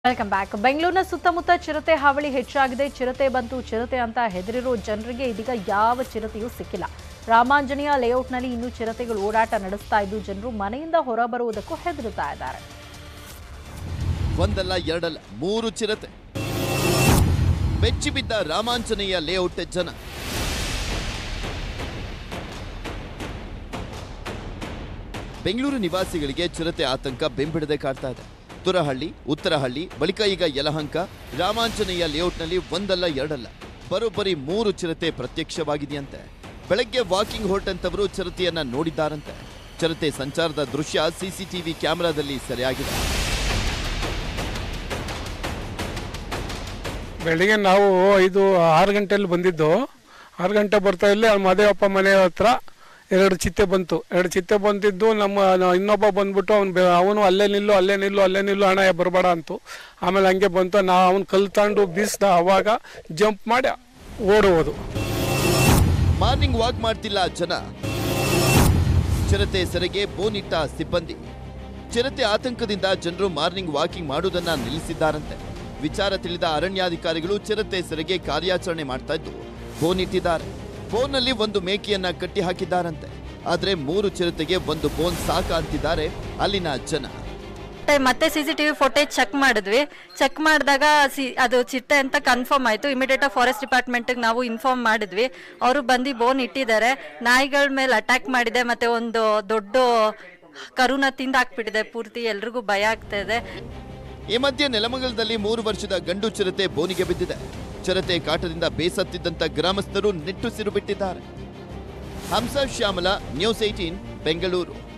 welcome back ಬೆಂಗಳೂರಿನ ಸುತ್ತಮುತ್ತ ಚಿರತೆ ಹಾವಳಿ ಹೆಚ್ಚಾಗಿದೆ ಚಿರತೆ ಬಂತು ಚಿರತೆ ಅಂತ ಹೆದರಿರೋ ಜನರಿಗೆ ಇದೀಗ ಯಾವ ಚಿರತೆಯೂ ಸಿಕ್ಕಿಲ್ಲ ರಾಮಾಂಜನೇಯ ಲೇಔಟ್ನಲ್ಲಿ ಇನ್ನೂ ಚಿರತೆಗಳು ಓಡಾಟ ನಡೆಸ್ತಾ ಇದ್ದು ಜನರು ಮನೆಯಿಂದ ಹೊರಬರುವುದಕ್ಕೂ ಹೆದರುತ್ತಾ ಇದ್ದಾರೆ ಒಂದಲ್ಲ ಎರಡಲ್ಲ ಮೂರು ಚಿರತೆ ಬೆಚ್ಚಿ ಬಿದ್ದ ರಾಮಾಂಜನೇಯ ಲೇಔಟ್ ಜನ ಬೆಂಗಳೂರು ನಿವಾಸಿಗಳಿಗೆ ಚಿರತೆ ಆತಂಕ ಬೆಂಬಿಡದೆ ಕಾಡ್ತಾ ಇದೆ ತುರಹಳ್ಳಿ ಉತ್ತರಹಳ್ಳಿ ಬಳಿಕ ಈಗ ಯಲಹಂಕ ರಾಮಾಂಜನೇಯ ಲೇಔಟ್ನಲ್ಲಿ ಒಂದಲ್ಲ ಎರಡಲ್ಲ ಬರೋಬ್ಬರಿ ಮೂರು ಚಿರತೆ ಪ್ರತ್ಯಕ್ಷವಾಗಿದೆಯಂತೆ ಬೆಳಗ್ಗೆ ವಾಕಿಂಗ್ ಹೊರಟಂತವರು ಚಿರತೆಯನ್ನ ನೋಡಿದ್ದಾರಂತೆ ಚಿರತೆ ಸಂಚಾರದ ದೃಶ್ಯ ಸಿಸಿಟಿವಿ ಕ್ಯಾಮೆರಾದಲ್ಲಿ ಸೆರೆಯಾಗಿದೆ ಬೆಳಿಗ್ಗೆ ನಾವು ಐದು ಆರು ಗಂಟೆಯಲ್ಲಿ ಬಂದಿದ್ದು ಆರು ಗಂಟೆ ಬರ್ತಾ ಇಲ್ಲಿ ಅಲ್ಲಿ ಮದೇವಪ್ಪ ಮನೆ ಹತ್ರ ಎರಡು ಚಿತ್ತೆ ಬಂತು ಎರಡು ಚಿತ್ತೆ ಬಂದಿದ್ದು ನಮ್ಮ ನ- ಇನ್ನೊಬ್ಬ ಬಂದ್ಬಿಟ್ಟು ಅವ್ನು ಅವನು ಅಲ್ಲೇ ನಿಲ್ಲು ಅಲ್ಲೇ ನಿಲ್ಲು ಅಲ್ಲೇ ನಿಲ್ಲು ಹಣ ಬರಬೇಡ ಅಂತು ಆಮೇಲೆ ಹಂಗೆ ಬಂತು ನಾ ಅವ್ನು ಕಲ್ ತಗೊಂಡು ಬೀಸ್ದ ಅವಾಗ ಜಂಪ್ ಮಾಡಿ ಓಡುವುದು ಮಾರ್ನಿಂಗ್ ವಾಕ್ ಮಾಡ್ತಿಲ್ಲ ಜನ ಚಿರತೆ ಸೆರೆಗೆ ಬೋನಿಟ್ಟ ಸಿಬ್ಬಂದಿ ಚಿರತೆ ಆತಂಕದಿಂದ ಜನರು ಮಾರ್ನಿಂಗ್ ವಾಕಿಂಗ್ ಮಾಡುವುದನ್ನ ನಿಲ್ಲಿಸಿದ್ದಾರಂತೆ ವಿಚಾರ ತಿಳಿದ ಅರಣ್ಯಾಧಿಕಾರಿಗಳು ಚಿರತೆ ಸೆರೆಗೆ ಕಾರ್ಯಾಚರಣೆ ಮಾಡ್ತಾ ಇದ್ದು ಬೋನಿಟ್ಟಿದ್ದಾರೆ ಬೋನ್ನಲ್ಲಿ ಒಂದು ಮೇಕೆಯನ್ನ ಕಟ್ಟಿ ಹಾಕಿದ್ದಾರಂತೆ ಆದ್ರೆ ಮೂರು ಚಿರತೆಗೆ ಒಂದು ಬೋನ್ ಸಾಕ ಅಂತಿದ್ದಾರೆ ಅಲ್ಲಿನ ಜನ ಮತ್ತೆ ಮತ್ತೆ C C TV footage check ಮಾಡಿದ್ವಿ ಚೆಕ್ ಮಾಡಿದಾಗ ಸಿ ಅದು ಚಿಟ್ಟೆ ಅಂತ ಕನ್ಫರ್ಮ್ ಆಯಿತು ಇಮಿಡಿಯೇಟ್ ಫಾರೆಸ್ಟ್ ಡಿಪಾರ್ಟ್ಮೆಂಟಿಗೆ ನಾವು ಇನ್ಫಾರ್ಮ್ ಮಾಡಿದ್ವಿ ಅವರು ಬಂದು ಬೋನ್ ಇಟ್ಟಿದ್ದಾರೆ ನಾಯಿಗಳ ಮೇಲೆ ಅಟ್ಯಾಕ್ ಮಾಡಿದೆ ಮತ್ತೆ ಒಂದು ದೊಡ್ಡ ಕರುನ ತಿಂದಾಕ್ಬಿಟ್ಟಿದೆ ಪೂರ್ತಿ ಎಲ್ರಿಗೂ ಭಯ ಆಗ್ತಾ ಇದೆ ಈ ಮಧ್ಯೆ ನೆಲಮಂಗಲದಲ್ಲಿ ಮೂರು ವರ್ಷದ ಗಂಡು ಚಿರತೆ ಬೋನಿಗೆ ಬಿದ್ದಿದೆ ಚಿರತೆ ಕಾಟದಿಂದ ಬೇಸತ್ತಿದ್ದಂತ ಗ್ರಾಮಸ್ಥರು ನಿಟ್ಟುಸಿರು ಬಿಟ್ಟಿದ್ದಾರೆ ಹಂಸ ಶ್ಯಾಮಲ ನ್ಯೂಸ್ ಏಟೀನ್ ಬೆಂಗಳೂರು